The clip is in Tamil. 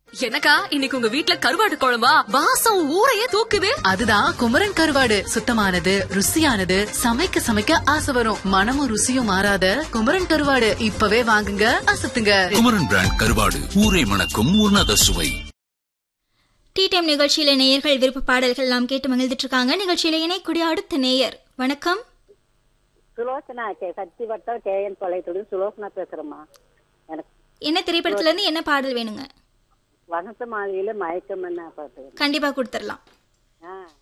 எனக்கா இன்னைக்கு உங்க வீட்ல கருவாடு குழம்பா வாசம் ஊரையே தூக்குது அதுதான் குமரன் கருவாடு சுத்தமானது ருசியானது சமைக்க சமைக்க ஆசை வரும் மனமும் ருசியும் மாறாத குமரன் கருவாடு இப்பவே வாங்குங்க அசத்துங்க குமரன் பிராண்ட் கருவாடு ஊரை மணக்கும் உன்னத சுவை டீ டைம் நிகழ்ச்சியில நேயர்கள் விருப்ப பாடல்கள் நாம் கேட்டு மகிழ்ந்துட்டு இருக்காங்க நிகழ்ச்சியில இணைக்கூடிய அடுத்த நேயர் வணக்கம் சுலோசனா கே சக்தி வட்டம் கேஎன் தொலைத்தொடி சுலோசனா பேசுறேம்மா எனக்கு என்ன திரைப்படத்துல இருந்து என்ன பாடல் வேணுங்க வசந்த மாளிகையில மயக்கம் என்ன பாட்டு கண்டிப்பா கொடுத்துடலாம் ஆ